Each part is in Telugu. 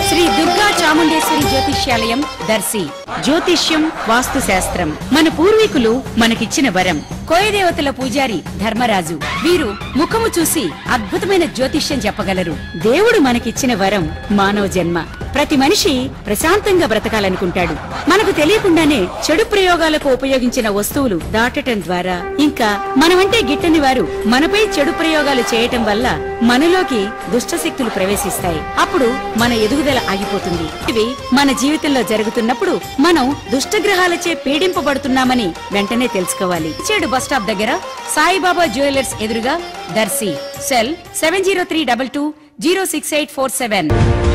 శ్రీ దుర్గా చాముండేశ్వరి జ్యోతిష్యాలయం దర్శి జ్యోతిష్యం వాస్తు శాస్త్రం మన పూర్వీకులు మనకిచ్చిన వరం కోయదేవతల పూజారి ధర్మరాజు వీరు ముఖము చూసి అద్భుతమైన జ్యోతిష్యం చెప్పగలరు దేవుడు మనకిచ్చిన వరం మానవ జన్మ ప్రతి మనిషి ప్రశాంతంగా బ్రతకాలనుకుంటాడు మనకు తెలియకుండానే చెడు ప్రయోగాలకు ఉపయోగించిన వస్తువులు దాటటం ద్వారా ఇంకా మనమంటే గిట్టని వారు మనపై చెడు ప్రయోగాలు చేయటం వల్ల మనలోకి దుష్ట శక్తులు ప్రవేశిస్తాయి అప్పుడు మన ఎదుగుదల ఆగిపోతుంది ఇవి మన జీవితంలో జరుగుతున్నప్పుడు మనం దుష్టగ్రహాలచే పీడింపబడుతున్నామని వెంటనే తెలుసుకోవాలి చెడు బస్ స్టాప్ దగ్గర సాయిబాబా జ్యువెలర్స్ ఎదురుగా Darsi cell seven zero three double two zero six eight four seven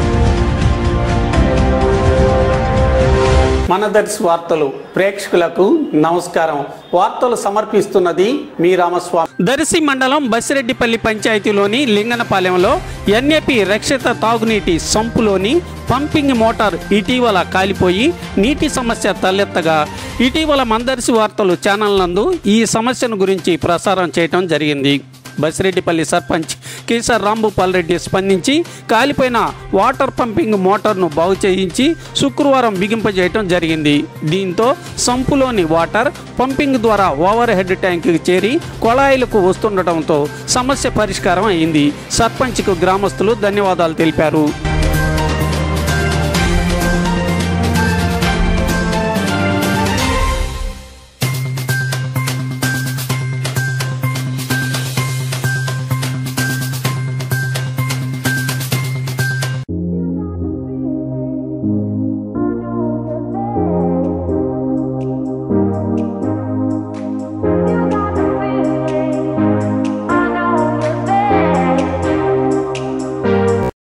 మన దర్శి వార్తలు ప్రేక్షకులకు నమస్కారం వార్తలు సమర్పిస్తున్నది మీ రామస్వామి దర్శి మండలం బసిరెడ్డిపల్లి పంచాయతీలోని లింగనపాలెంలో ఎన్ఏపి రక్షిత తాగునీటి సంపులోని పంపింగ్ మోటార్ ఇటీవల కాలిపోయి నీటి సమస్య తలెత్తగా ఇటీవల మందర్సి వార్తలు ఛానల్ నందు ఈ సమస్యను గురించి ప్రసారం చేయటం జరిగింది బసిరెడ్డిపల్లి సర్పంచ్ కేసర్ రాంభూపాల్ రెడ్డి స్పందించి కాలిపోయిన వాటర్ పంపింగ్ మోటార్ను బాగు చేయించి శుక్రవారం బిగింపజేయటం జరిగింది దీంతో సంపులోని వాటర్ పంపింగ్ ద్వారా ఓవర్ హెడ్ ట్యాంకుకి చేరి కొళాయిలకు వస్తుండటంతో సమస్య పరిష్కారం అయింది సర్పంచ్కు గ్రామస్తులు ధన్యవాదాలు తెలిపారు